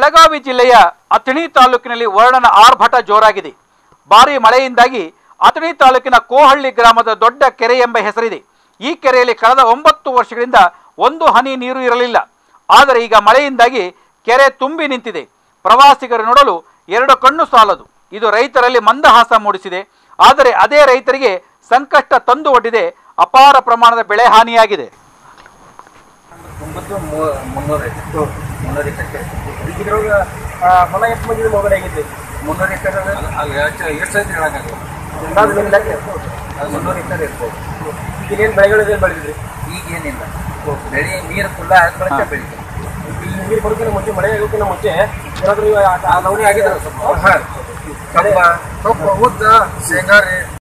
ಬೆಳಗಾವಿ ಜಿಲ್ಲೆಯ ಅಥಣಿ ತಾಲೂಕಿನಲ್ಲಿ ವರ್ಣನ ಆರ್ಭಟ ಜೋರಾಗಿದೆ ಭಾರಿ ಮಳೆಯಿಂದಾಗಿ ಅಥಣಿ ತಾಲೂಕಿನ ಕೋಹಳ್ಳಿ ಗ್ರಾಮದ ದೊಡ್ಡ ಕೆರೆ ಎಂಬ ಹೆಸರಿದೆ ಈ ಕೆರೆಯಲ್ಲಿ ಕಳೆದ ಒಂಬತ್ತು ವರ್ಷಗಳಿಂದ ಒಂದು ಹನಿ ನೀರು ಇರಲಿಲ್ಲ ಆದರೆ ಈಗ ಮಳೆಯಿಂದಾಗಿ ಕೆರೆ ತುಂಬಿ ನಿಂತಿದೆ ಪ್ರವಾಸಿಗರು ನೋಡಲು ಎರಡು ಕಣ್ಣು ಸಾಲದು ಇದು ರೈತರಲ್ಲಿ ಮಂದಹಾಸ ಮೂಡಿಸಿದೆ ಆದರೆ ಅದೇ ರೈತರಿಗೆ ಸಂಕಷ್ಟ ತಂದು ಒಡ್ಡಿದೆ ಅಪಾರ ಪ್ರಮಾಣದ ಬೆಳೆ ಹಾನಿಯಾಗಿದೆ ಒಂಬತ್ತು ಮೂ- ಮುನ್ನೂರು ಐತೆ ಮುನ್ನೂರು ಎಕರೆ ಇದ್ರೊಳಗೆ ಹೊಲ ಎಷ್ಟು ಮಂದಿ ಮೊಬೈಲ್ ಆಗಿತ್ತು ಮುನ್ನೂರು ಎಕರೆ ಅಲ್ಲಿ ಎಷ್ಟು ಎಷ್ಟು ಐತೆ ಹೇಳಕ್ಕಾಗಲ್ಲ ಅಂದಾಜು ನಿಮ್ಮ ಲೆಕ್ಕ ಅದು ಮುನ್ನೂರು ಎಕರೆ ಇರ್ಬೋದು ಈಗ ಏನೇನು ಬೆಳೆಗಳಿದೆ ಬೆಳೆದಿದ್ರಿ ಈಗ ಏನಿಲ್ಲ ಬೆಳೆ ನೀರು ಫುಲ್ಲ ಹಾಕೊಳ್ಳಕ್ಕೆ ಬೆಳಿತೀವಿ ಈ ನೀರು ಬರೋಕ್ಕಿಂತ ಮುಂಚೆ ಮಳೆ ಆಗೋಕ್ಕಿಂತ ಮುಂಚೆ ಏನಾದರೂ ನವಣಿ ಆಗಿದ್ರೆ ಸ್ವಲ್ಪ ಕಬ್ಬ ಕಬ್ಬು ಉದ್ದ ಶೇಂಗಾ ರೀ